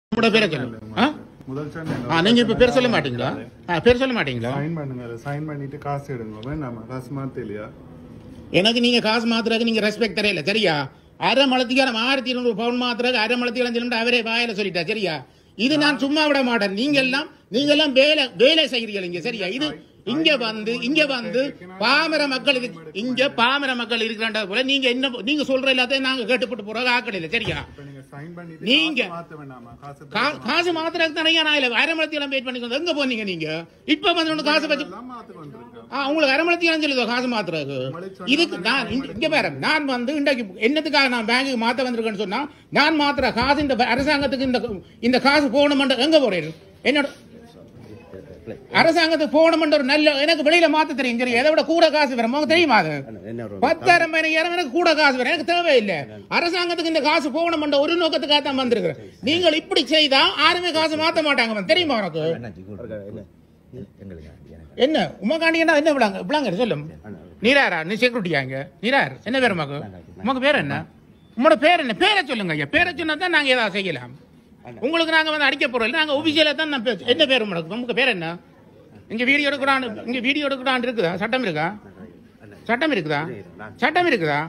உங்களோட பேரை சொல்லுங்க ஆ? முதல் சொன்னேன் ஆ நீங்க இப்ப பேர் சொல்ல மாட்டீங்களா ஆ பேர் சொல்ல மாட்டீங்களா சைன் பண்ணுங்க அதை சைன் பண்ணிட்டு காசு எடுங்க வேண்டாமா காசு மாத்த இல்லையா எனக்கு நீங்க காசு மாத்துறதுக்கு நீங்க ரெஸ்பெக்ட் தரையில சரியா அரை மலத்திக்காரம் ஆயிரத்தி இருநூறு பவுன் மாத்துறதுக்கு அரை மலத்திக்காரம் சொல்லிட்டு அவரே வாயில சொல்லிட்டா சரியா இது நான் சும்மா விட மாட்டேன் நீங்க எல்லாம் நீங்க எல்லாம் வேலை வேலை செய்கிறீங்க இங்க சரியா இது இங்க வந்து இங்க வந்து பாமர மக்கள் இருக்கு இங்க பாமர மக்கள் இருக்கிறாண்டா போல நீங்க என்ன நீங்க சொல்ற எல்லாத்தையும் நாங்க கேட்டுப்பட்டு போறோம் ஆக்கல இல்ல சரியா இப்ப நீங்க சைன் பண்ணிட்டு நீங்க- காசு மாத்த வேண்டாமா காசு கா- காசு மாத்துறதுக்கு தானே நான் இல்ல அரை மலத்தியாலம் வெயிட் பண்ணிக்கோங்க எங்க போனீங்க நீங்க இப்ப வந்து ஒண்ணு காசு வச்சு எல்லாம் மாத்து கொண்டிருக்கோம் ஆ, உங்களுக்கு அரை மணித்தியாலும் சொல்லுதோ காசு மாத்துறதுக்கு இதுக்கு நான் இங்க- இங்க பாரு நான் வந்து இன்றைக்கு என்னத்துக்காக நான் பேங்குக்கு மாத்த வந்திருக்கேன்னு சொன்னா நான் மாத்துற காசு இந்த அரசாங்கத்துக்கு இந்த இந்த காசு போகணுமென்ற எங்க போறேன் என்னோட அரசாங்கத்துக்கு போகணுமென்ற ஒரு நல்ல எனக்கு வெளியில மாத்த தெரியும் சரி எதை விட கூட காசு வரும் உங்களுக்கு தெரியுமா அது என்ன ஒரு பத்தாயிரம் பதினாயிரம் எனக்கு கூட காசு வரும் எனக்கு தேவையில்லை அரசாங்கத்துக்கு இந்த காசு போகணுமென்ற ஒரு நோக்கத்துக்காக தான் வந்திருக்கிறேன் நீங்கள் இப்படி செய்தா யாருமே காசு மாத்த மாட்டாங்க தெரியுமா உனக்கு அண்ணாச்சி கூட என்ன எங்களுக்கு எனக்கு என்ன உமக்காண்டி என்ன என்ன விடாங்க விடாங்க சொல்லும் நீராரா நீ செக்யூரிட்டியாங்க நீரார் என்ன பேர் உமக்கு உமக்கு பேர் என்ன உங்களோட பேர் என்ன பேரை சொல்லுங்க ஐயா பேரை சொன்னா தான் நாங்க ஏதாவது செய்யலாம் உங்களுக்கு நாங்க வந்து அடிக்க போறோம் இல்ல நாங்க ஒபிஷியலா தான் நான் பேச என்ன பேர் உங்களுக்கு உங்க பேர் என்ன இங்க வீடியோ எடுக்கிறான் இங்க வீடியோ எடுக்கிறான் இருக்குதா சட்டம் இருக்கா சட்டம் இருக்குதா சட்டம் இருக்குதா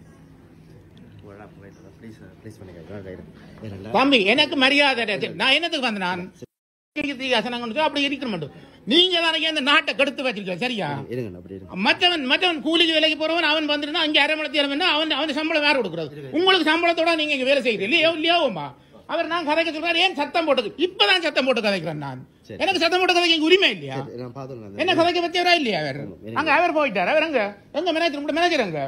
ப்ளீஸ் ப்ளீஸ் பண்ணிக்கிறேன் தம்பி எனக்கு மரியாதை இருக்கு. நான் என்னத்துக்கு வந்தேன் நான் அசனங்கன்னு அப்படி இருக்க மாட்டோம் நீங்க தானே இந்த நாட்டை கெடுத்து வச்சிருக்கீங்க சரியா இருங்க அப்படி இருங்க மற்றவன் மற்றவன் கூலிக்கு வேலைக்கு போறவன் அவன் வந்துருந்தா அங்க அரை மணி நேரம் அவன் அவன் சம்பளம் வேற கொடுக்குறது உங்களுக்கு சம்பளத்தோட நீங்க இங்க வேலை செய்யறீங்க இல்லையோ இல்லையோமா அவர் நான் கதைக்க சொல்றாரு ஏன் சத்தம் போட்டு இப்பதான் சத்தம் போட்டு கதைக்கிறேன் நான் சரி. எனக்கு சத்தம் போட்டு கதைக்க இங்க உரிமை இல்லையா சரி, நான் பார்த்துக்கலாம் என்ன கதைக்க பத்தியவரா இல்லையா அவர் அங்க அவர் போயிட்டார் அவர் அங்க எங்க மேனேஜர் உங்களோட மேனேஜர் அங்க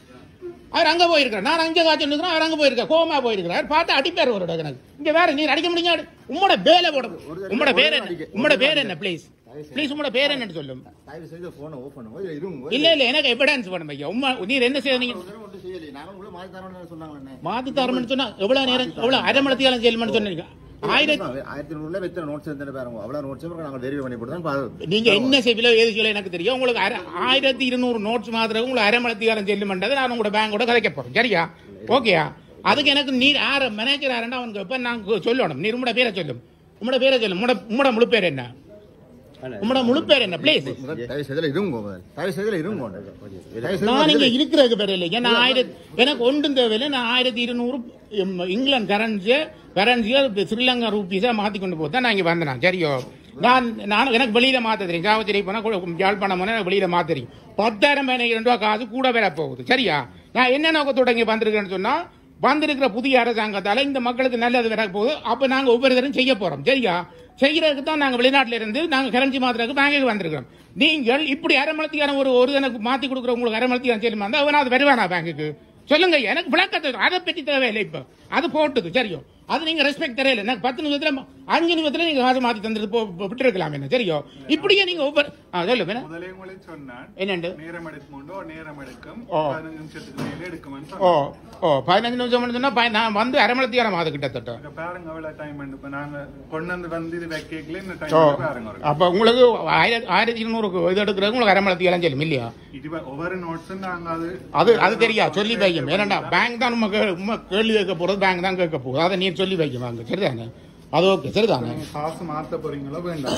அவர் அங்க போயிருக்கார் நான் அங்க காய்ச்சி நிற்கிறேன் அவர் அங்க போயிருக்கார் கோமா போயிருக்கிறார் பார்த்து அடிப்பார் ஒரு எனக்கு இங்க வேற நீ அடிக்க முடியாது உம்மோட பேல போட உம்மோட பேர் என்ன உம்மோட பேர் என்ன ப்ளீஸ் ப்ளீஸ் உம்மோட பேர் என்னன்னு சொல்லும் தயவு செய்து ஃபோனை ஓஃப் பண்ணுங்க இல்ல இருங்க இல்ல இல்ல எனக்கு எவிடன்ஸ் வேணும் ஐயா உம்மா நீர் என்ன செய்யறீங்க ஒன்றும் செய்யலையே நானும் உங்களுக்கு மாதிரி தரோம்னு சொன்னாங்களே மாத்து தரம்னு சொன்னா எவ்வளவு நேரம் எவ்வளவு அரை மணி நேரம் செய்யணும்னு சொன்னீங்க ஆயிரத்தி ஆயிரத்தி நூறுல வெத்தனை நோட்ஸ் எடுத்துட்டு பாருங்க அவ்வளவு நோட்ஸ் நாங்க வெரிஃபை பண்ணி போட்டு தான் பாரு நீங்க என்ன செய்வீங்களோ ஏது செய்யல எனக்கு தெரியும் உங்களுக்கு அரை- ஆயிரத்தி இருநூறு நோட்ஸ் மாத்திரம் உங்களுக்கு அரை மணி நேரம் செல்லுமென்றது நான் உங்களோட பேங்கோட கதைக்க போறேன் சரியா ஓகேயா அதுக்கு எனக்கு நீ யார மேனேஜர் யாருன்னா அவனுக்கு இப்ப நான் சொல்லணும் நீ உங்களோட பேரை சொல்லும் உங்களோட பேரை சொல்லும் உங்களோட உங்களோட முழு பேர் என்ன உங்களோட முழு பேர் என்ன ப்ளீஸ் முதல்ல தயவு செய்து இருங்க முதல்ல. தயவு செய்து இருங்க தயவு செய்து நான் இங்க இதுல- இருக்கிறதுக்கு பேர் இல்லை ஏன்னா ஆயிரத்தி எனக்கு ஒன்றும் தேவையில்லை நான் ஆயிரத்தி இருநூறு இங்கிலாந்து கரன்சியை கரன்சியை ஸ்ரீலங்கா ரூபீஸா மாத்தி கொண்டு போய் தான் நான் இங்க வந்தேன் சரியோ நான் நான் எனக்கு வெளியில மாத்த தெரியும் சாவச்சேரி போனா கு- யாழ்ப்பாணம் போனா எனக்கு வெளியில மாத்த தெரியும் பத்தாயிரம் பதினைந்து ரூபா காசு கூட வேற போகுது சரியா நான் என்ன நோக்கத்தோட இங்க வந்திருக்கேன்னு சொன்னா வந்திருக்கிற புதிய அரசாங்கத்தால இந்த மக்களுக்கு நல்லது வர போகுது அப்ப நாங்க ஒவ்வொருத்தரும் செய்ய போறோம் சரியா செய்யறதுக்கு தான் நாங்க வெளிநாட்டுல இருந்து நாங்க கரன்சி மாத்துறதுக்கு பேங்குக்கு வந்திருக்கிறோம் நீங்கள் இப்படி அரைமலத்தியான ஒரு ஒரு எனக்கு மாத்தி கொடுக்குற உங்களுக்கு அரைமலத்தியான சரிமா இருந்தா அவன் அது வருவானா பேங்குக்கு சொல்லுங்க எனக்கு விளக்கத்தை அதை பற்றி தேவையில்லை இப்ப அது போட்டுது சரியோ அது நீங்க ரெஸ்பெக்ட் தெரியல எனக்கு பத்து நிமிஷத்துல அஞ்சு நிமிஷத்துல நீங்க காசு மாத்தி தந்துட்டு போ விட்டு இருக்கலாம் என்ன சரியோ இப்படியே நீங்க ஒவ்வொரு ஆ, சொல்லு வேணா. முதலே உங்களை சொன்னான் என்னண்டு நேரம் எடுக்குமோண்டோ நேரம் எடுக்கும் ஓ. பதினஞ்சு நிமிஷத்துக்கு மேலே எடுக்குமென்னு ஓ சொன்னான் ஓ பதினஞ்சு நிமிஷம் சொன்னா ப- நான் வந்து அரைமலத்தியான அது கிட்டத்தட்ட இங்க பாருங்க அவ்வளவு டைம் இப்ப நாங்க கொண்டு வந்து வந்து இது வைக்கல இந்த ஓ டைம் பாருங்க ஒரு அப்ப உங்களுக்கு ஆயிரத்தி ஆயிரத்தி இருநூறுக்கு இது எடுக்கிறது உங்களுக்கு அரைமலத்தியாலும் சொல்லும் இல்லையா இது ஒவ்வொரு நோட்ஸும் நாங்க அது அது அது தெரியா சொல்லி வைக்கும் ஏன்னா பேங்க் தான் உங்க கே- உங்க கேள்வி கேட்க போறது பேங்க் தான் கேட்க போகுது அதை நீர் சொல்லி வைக்கும் வாங்க சரிதானே அது ஓகே சரிதானே நீங்க காசு மாத்த போறீங்களா வேண்டாம்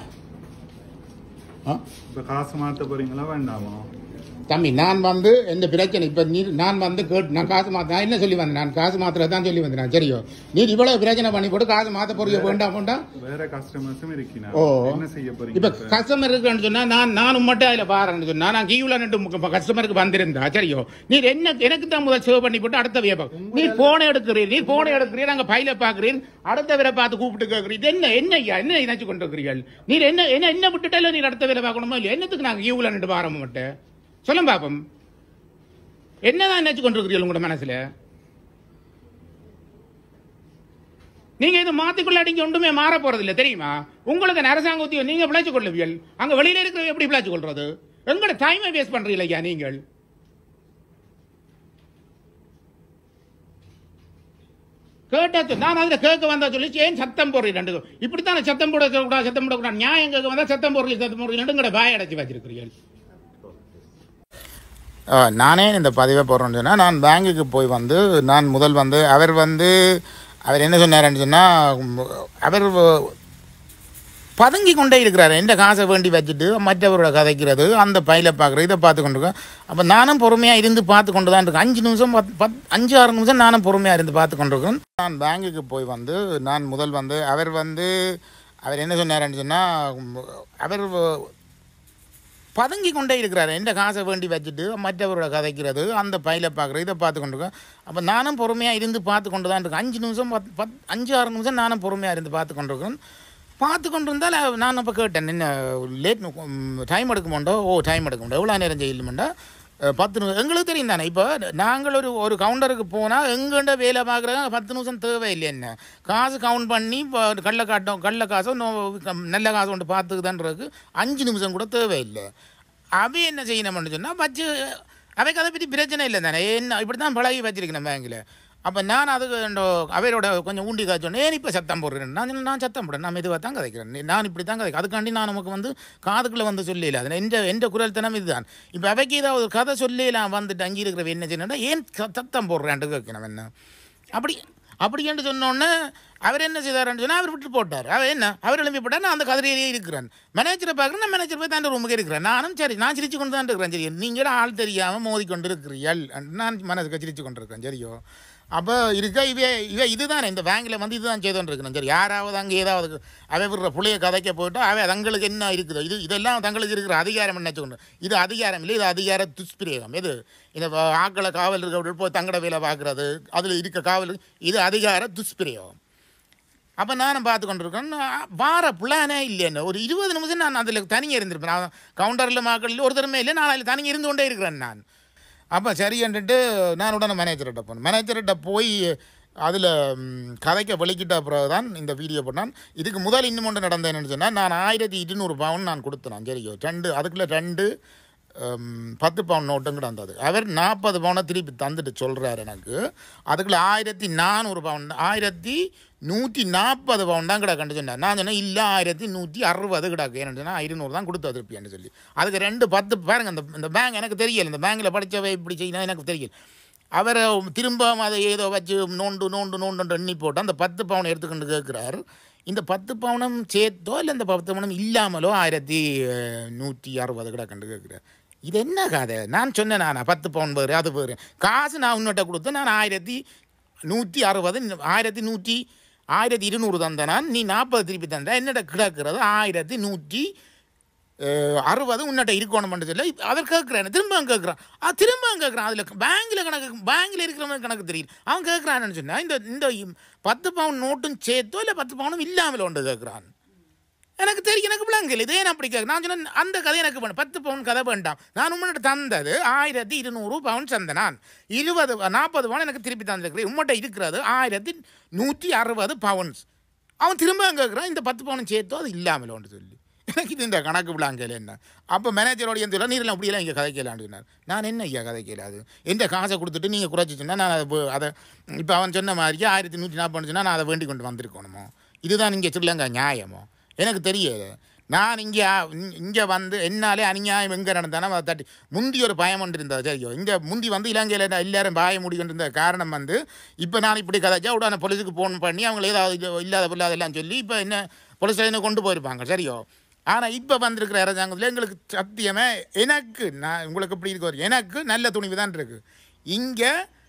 ஆ? இப்ப காசு மாத்த போறீங்களா வேண்டாமா தம்பி நான் வந்து எந்த பிரச்சனை இப்ப நீ நான் வந்து கேட்டு நான் காசு மாத்த நான் என்ன சொல்லி வந்தேன் நான் காசு மாத்திர தான் சொல்லி வந்தேன் சரியோ நீ இவ்வளவு பிரச்சனை பண்ணி போட்டு காசு மாத்த போறீங்க வேண்டாம் வேண்டாம் வேற கஸ்டமர்ஸும் இருக்கீங்க ஓ. என்ன செய்ய இப்ப போறீங்க கஸ்டமர் இருக்குன்னு சொன்னா நான் நானும் மட்டும் அதுல பாருன்னு சொன்னா நான் கீவுல நின்று கஸ்டமருக்கு வந்திருந்தா சரியோ நீ என்ன எனக்கு தான் முதல் சேவ் பண்ணி போட்டு அடுத்த வியப்பா நீ போனை எடுக்கிறீர் நீ போனை எடுக்கிறீர் அங்க பையில பாக்குறீர் அடுத்த வேலை பார்த்து கூப்பிட்டு கேட்கிறீர் இது என்ன என்ன ஐயா என்ன நினைச்சு கொண்டு இருக்கிறீர்கள் நீ என்ன என்ன என்ன விட்டுட்டாலும் நீ அடுத்த வேலை பார்க்கணுமா இல்லையா என்னத்துக்கு நாங்க கீவுல நின்று பாரம் மட்டும் சொல்லும் பாப்போம் என்னதான் நினைச்சு கொண்டு இருக்கிறீர்கள் உங்களோட மனசுல நீங்க இது மாத்திக்குள்ள அடிங்க ஒன்றுமே மாற போறது இல்ல தெரியுமா உங்களுக்கு அரசாங்க உத்தியோகம் நீங்க பிழைச்சு கொள்ளுவியல் அங்க வெளியில இருக்கிற எப்படி பிழைச்சு கொள்றது எங்களோட டைமை வேஸ்ட் பண்றீங்க ஐயா நீங்கள் கேட்டா சொ- நான் அதுல கேட்க வந்தா சொல்லி ஏன் சத்தம் போடுறீங்க ரெண்டு இப்படித்தானே சத்தம் போட கூடாது சத்தம் போடக்கூடாது நியாயம் கேட்க வந்தா சத்தம் போடுறீங்க சத்தம் போடுறீங்க ரெண்டுங்கட வாய் அடைச்சு வச்சிருக்கிறீர்கள் நானே இந்த பதிவை போடுறேன்னு சொன்னால் நான் பேங்குக்கு போய் வந்து நான் முதல் வந்து அவர் வந்து அவர் என்ன சொன்னாருன்னு சொன்னால் அவர் பதுங்கி கொண்டே இருக்கிறார் எந்த காசை வேண்டி வச்சுட்டு மற்றவரோட கதைக்கிறது அந்த பையில பார்க்குறது இதை பார்த்து கொண்டு இருக்கேன் அப்போ நானும் பொறுமையாக இருந்து பார்த்து கொண்டு தான் இருக்கேன் அஞ்சு நிமிஷம் பத் பத் அஞ்சு ஆறு நிமிஷம் நானும் பொறுமையாக இருந்து பார்த்து கொண்டு இருக்கேன் நான் பேங்குக்கு போய் வந்து நான் முதல் வந்து அவர் வந்து அவர் என்ன சொன்னாருன்னு சொன்னால் அவர் பதுங்கி கொண்டே இருக்கிறார் எந்த காசை வேண்டி வச்சுட்டு மற்றவரோட கதைக்கிறது அந்த பையில பார்க்குறது இதை பார்த்து கொண்டு இருக்கேன் அப்போ நானும் பொறுமையாக இருந்து பார்த்து கொண்டு தான் இருக்கேன் அஞ்சு நிமிஷம் பத் பத் அஞ்சு ஆறு நிமிஷம் நானும் பொறுமையாக இருந்து பார்த்து கொண்டு இருக்கேன் பார்த்து கொண்டு இருந்தால் நான் அப்போ கேட்டேன் என்ன லேட் டைம் எடுக்குமாண்டோ ஓ டைம் எடுக்குமாண்டோ எவ்வளோ நேரம் செய்யலுமெண்டா பத்து நிமிஷம் எங்களுக்கு தெரியும் தானே இப்போ நாங்கள் ஒரு ஒரு கவுண்டருக்கு போனால் எங்கண்ட வேலை பார்க்குறாங்க பத்து நிமிஷம் தேவை இல்லை என்ன காசு கவுண்ட் பண்ணி இப்போ கள்ள காட்டம் கள்ள காசோ நோ நல்ல காசு ஒன்று பார்த்துக்குதான்றதுக்கு அஞ்சு நிமிஷம் கூட தேவையில்லை அவை என்ன செய்யணும்னு சொன்னால் வச்சு அவைக்கு அதை பற்றி பிரச்சனை இல்லை தானே என்ன இப்படி தான் பழகி வச்சிருக்கேன் பேங்கில் அப்போ நான் அதுக்கு இந்த அவரோட கொஞ்சம் ஊண்டி காய்ச்சோன்னே ஏன் இப்போ சத்தம் போடுறேன் நான் சொன்னேன், நான் சத்தம் போடுறேன் நான் மெதுவாக தான் கதைக்கிறேன் நீ- நான் இப்படி தான் கதைக்கிறேன் அதுக்காண்டி நான் நமக்கு வந்து காதுக்குள்ளே வந்து சொல்லல அது எந்த எந்த குரல் தனம் இதுதான் இப்போ அவைக்கு ஏதாவது ஒரு கதை சொல்லலாம் வந்துட்டு அங்கே இருக்கிறவ என்ன செய்யணும்னா ஏன் ச- சத்தம் போடுறேன்ட்டு கேட்கணும் என்ன அப்படி அப்படி என்று சொன்னோன்னே அவர் என்ன செய்தாருன்னு சொன்னால் அவர் விட்டு போட்டார் அவர் என்ன அவர் எழுப்பி போட்டார் நான் அந்த கதிரையிலே இருக்கிறேன் மேனேஜரை பார்க்குறேன் நான் மேனேஜர் போய் தான் ரூமுக்கு இருக்கிறேன் நானும் சரி நான் சிரிச்சு கொண்டு தான் இருக்கிறேன் சரி நீங்கள் ஆள் தெரியாமல் மோதி கொண்டு இருக்கிறீர்கள் நான் மனசுக்கு சிரிச்சு கொண்டு இருக்கேன் சரியோ அப்போ இருக்க இவ இவ இதுதான் இந்த பேங்கில் வந்து இதுதான் செய்தோன்னு இருக்கணும் சரி யாராவது அங்கே ஏதாவது அவை விடுற புள்ளைய கதைக்க போயிட்டு அவை தங்களுக்கு என்ன இருக்குதோ இது இதெல்லாம் தங்களுக்கு இருக்கிற அதிகாரம் என்ன சொல்லணும் இது அதிகாரம் இல்லை இது அதிகார துஷ்பிரயோகம் எது இந்த வ- ஆக்களை காவல் இருக்க போய் தங்கட வேலை பார்க்குறது அதில் இருக்க காவல் இது அதிகார துஷ்பிரயோகம் அப்போ நானும் பார்த்து கொண்டிருக்கேன் நான் வார பிளானே இல்லைன்னு ஒரு இருபது நிமிஷம் நான் அதில் தனியாக இருந்திருப்பேன் நான் கவுண்டரில் மாக்களில் ஒருத்தருமே இல்லை நான் அதில் தனியாக இருந்து கொண்டே இருக்கிறேன் நான் அப்போ சரின்ட்டு நான் உடனே மேனேஜர்கிட்ட போனேன் மேனேஜர்கிட்ட போய் அதில் கதைக்க வெளிக்கிட்ட பிறகு தான் இந்த வீடியோ பண்ணான் இதுக்கு முதல் இன்னும் ஒன்று நடந்த என்னன்னு சொன்னால் நான் ஆயிரத்தி இருநூறு பவுன் நான் கொடுத்தேன் சரியோ ரெண்டு அதுக்குள்ளே ரெண்டு ஹம், பத்து பவுன் நோட்டும் கூட வந்தது அவர் நாற்பது பவுனை திருப்பி தந்துட்டு சொல்கிறார் எனக்கு அதுக்குள்ள ஆயிரத்தி நானூறு பவுன் ஆயிரத்தி நூற்றி நாற்பது பவுன் தான் கிடக்குன்னு சொன்னார் நான் சொன்னேன் இல்லை ஆயிரத்தி நூற்றி அறுபது கிடக்கு ஏன்னு சொன்னால் ஐநூறு தான் கொடுத்து திருப்பின்னு சொல்லி அதுக்கு ரெண்டு பத்து பாருங்க இந்த இந்த பேங்க் எனக்கு தெரியல இந்த பேங்கில் படித்தவை இப்படி செய்யணும் எனக்கு தெரியல அவரை திரும்ப அதை ஏதோ வச்சு நோண்டு நோண்டு நோண்டு எண்ணி போட்டு அந்த பத்து பவுன் எடுத்துக்கொண்டு கேட்குறாரு இந்த பத்து பவுனம் சேர்த்தோ இல்லை இந்த பத்து பவுனம் இல்லாமலோ ஆயிரத்தி அஹ், நூற்றி அறுபது கிடக்கண்டு கேட்குறாரு இது என்ன கதை நான் சொன்னேன் நான் பத்து பவுன் வேறு அது வேறு காசு நான் உன்னிட்ட கொடுத்து நான் ஆயிரத்தி நூற்றி அறுபது ஆயிரத்தி நூற்றி ஆயிரத்தி இருநூறு தந்தேன் நான் நீ நாற்பது திருப்பி தந்த என்னிட்ட கிடக்கிறது ஆயிரத்தி நூற்றி அஹ், அறுபது உன்னிட்ட இருக்கணும்னு சொல்லி அவர் கேட்குறான் திரும்ப கேட்குறான் ஆ திரும்ப கேட்குறான் அதில் பேங்கில் கணக்கு பேங்கில் இருக்கிறவங்க கணக்கு தெரியும் அவன் கேட்குறான்னு சொன்னா இந்த இந்த பத்து பவுன் நோட்டும் சேர்த்தோ இல்லை பத்து பவுனும் இல்லாமல் ஒன்று கேட்குறான் எனக்கு தெரியும் எனக்கு விளங்கல இதே நான் அப்படி கேட்க நான் சொன்னேன் அந்த கதை எனக்கு வேணும் பத்து பவுன் கதை வேண்டாம் நான் உங்கள்கிட்ட தந்தது ஆயிரத்தி இருநூறு பவுன் சந்த நான் இருபது நாற்பது பவுன் எனக்கு திருப்பி தந்திருக்கிறேன் உங்கள்கிட்ட இருக்கிறது ஆயிரத்தி நூற்றி அறுபது பவுன்ஸ் அவன் திரும்ப கேட்குறான் இந்த பத்து பவுன் சேர்த்தோ அது இல்லாமல் ஒன்று சொல்லி எனக்கு இது இந்த கணக்கு விளாங்கல என்ன அப்போ மேனேஜரோட எந்த சொல்ல நீரில் அப்படியெல்லாம் இங்கே கதைக்கலான்னு சொன்னார் நான் என்ன ஐயா கதைக்கல அது எந்த காசை கொடுத்துட்டு நீங்கள் குறைச்சி சொன்னால் நான் அதை போ- அதை இப்போ அவன் சொன்ன மாதிரி ஆயிரத்தி நூற்றி நாற்பது சொன்னால் நான் அதை வேண்டி கொண்டு வந்திருக்கணுமோ இதுதான் இங்கே ஸ்ரீலங்கா நியாயமோ எனக்கு தெரியாது நான் இங்கே இங்கே வந்து என்னாலே அநியாயம் எங்கே நடந்தாலும் அதை தட்டி முந்தி ஒரு பயம் ஒன்று இருந்தது சரியோ இங்கே முந்தி வந்து இலங்கையில் எல்லாரும் பாய முடிக்கின்ற காரணம் வந்து இப்போ நான் இப்படி கதைச்சா உடனே போலீஸுக்கு ஃபோன் பண்ணி அவங்கள ஏதாவது இது இல்லாத இல்லாதெல்லாம் சொல்லி இப்போ என்ன போலீஸ் ஸ்டேஷனுக்கு கொண்டு போயிருப்பாங்க சரியோ ஆனால் இப்போ வந்திருக்கிற அரசாங்கத்தில் எங்களுக்கு சத்தியமே எனக்கு நான் உங்களுக்கு எப்படி இருக்க எனக்கு நல்ல துணிவு தான் இருக்குது இங்கே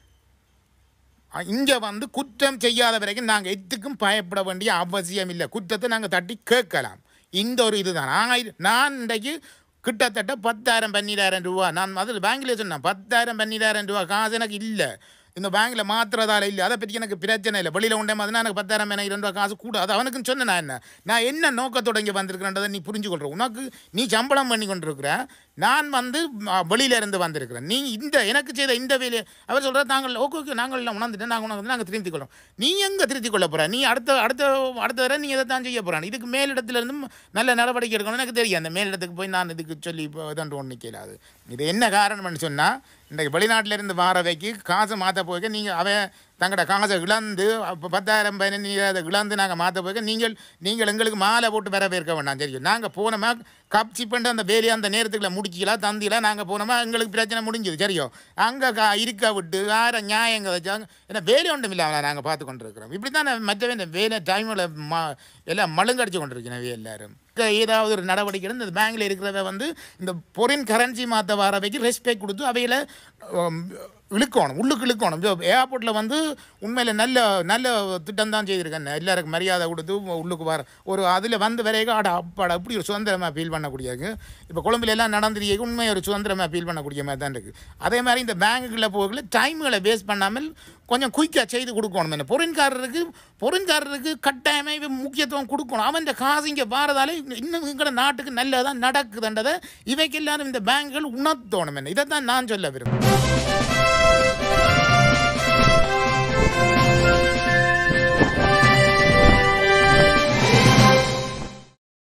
இங்கே வந்து குற்றம் செய்யாத வரைக்கும் நாங்கள் எதுக்கும் பயப்பட வேண்டிய அவசியம் இல்லை குற்றத்தை நாங்கள் தட்டி கேட்கலாம் இந்த ஒரு இதுதான் ஆயிரம் நான் இன்றைக்கு கிட்டத்தட்ட பத்தாயிரம் பன்னிராயிரம் ரூபா நான் அதில் பேங்கில் சொன்னேன் பத்தாயிரம் பன்னிராயிரம் ரூபா காசு எனக்கு இல்லை இந்த பேங்கில் மாத்திரதால இல்லை அதை பற்றி எனக்கு பிரச்சனை இல்லை வெளியில் உண்டே மாதிரி எனக்கு பத்தாயிரம் எனக்கு இரண்டு ரூபா காசு கூட அது அவனுக்கும் சொன்னேன் நான் என்ன நான் என்ன நோக்கத்தோட இங்கே வந்திருக்கிறேன்றதை நீ புரிஞ்சு கொள்ற உனக்கு நீ சம்பளம் பண்ணி கொண்டிருக்கிற நான் வந்து ம, வெளியில இருந்து வந்திருக்கிறேன் நீ இந்த எனக்கு செய்த இந்த வேலையை அவர் சொல்கிறார் நாங்கள் ஓகே ஓகே நாங்கள் எல்லாம் உணர்ந்துட்டேன் நாங்கள் உணர்ந்து நாங்கள் திருத்தி கொள்ளும் நீ எங்கே திருத்தி கொள்ள போகிற நீ அடுத்த அடுத்த அடுத்த தடவை நீ இதை தான் செய்ய போகிறான் இதுக்கு மேலிடத்துல இருந்து நல்ல நடவடிக்கை எடுக்கணும் எனக்கு தெரியும் அந்த மேலிடத்துக்கு போய் நான் இதுக்கு சொல்லி இப்போ இதாண்டு ஒன்று நிற்கல அது இது என்ன காரணம்னு சொன்னால் இன்றைக்கு வெளிநாட்டில் இருந்து வாரவைக்கு காசை மாற்ற போய்க்க நீங்கள் அவன் தங்களோட காசை இழந்து இப்போ பத்தாயிரம் பதினஞ்சு அதை இழந்து நாங்கள் மாற்ற போய் நீங்கள் நீங்கள் எங்களுக்கு மாலை போட்டு வர போயிருக்க வேண்டாம் சரி நாங்கள் போனோமா கப்சி பண்ணிட்டு அந்த வேலையை அந்த நேரத்துக்குள்ள முடிச்சிக்கலாம் தந்திலாம் நாங்கள் போனோமா எங்களுக்கு பிரச்சனை முடிஞ்சது சரியோ அங்கே கா இருக்க விட்டு வேற நியாயங்க வச்சாங்க ஏன்னா வேலை ஒன்றும் இல்லாமல் நாங்கள் பார்த்து கொண்டு இருக்கிறோம் இப்படி தான் மற்றவே இந்த வேலை டைமில் மா எல்லாம் மழுங்கடிச்சு கொண்டு இருக்கிறவே எல்லாரும் இங்க ஏதாவது ஒரு நடவடிக்கை இந்த பேங்க்ல இருக்கிறத வந்து இந்த பொரின் கரன்சி மாற்ற வரவைக்கு ரெஸ்பெக்ட் கொடுத்து அவையில் இழுக்கணும் உள்ளுக்கு இழுக்கணும் ஏர்போர்ட்டில் வந்து உண்மையில் நல்ல நல்ல திட்டம் தான் செய்திருக்கேன் எல்லாருக்கும் மரியாதை கொடுத்து உள்ளுக்கு வர ஒரு அதில் வந்து வரைக்கும் ஆட அப்பாடா அப்படி ஒரு சுதந்திரமாக ஃபீல் பண்ணக்கூடியது இப்போ கொழும்புல எல்லாம் நடந்துருக்கு உண்மை ஒரு சுதந்திரமாக ஃபீல் பண்ணக்கூடிய மாதிரி தான் இருக்குது அதே மாதிரி இந்த பேங்குகளில் போகல டைம்களை வேஸ்ட் பண்ணாமல் கொஞ்சம் குயிக்காக செய்து கொடுக்கணும் என்ன பொருண்காரருக்கு பொருண்காரருக்கு கட்டாயமாக இவன் முக்கியத்துவம் கொடுக்கணும் அவன் இந்த காசு இங்கே பாரதாலே இன்னும் எங்களோட நாட்டுக்கு நல்லதான் நடக்குதுன்றதை இவைக்கு எல்லாரும் இந்த பேங்குகள் உணர்த்தணும் என்ன இதை தான் நான் சொல்ல விரும்புகிறேன்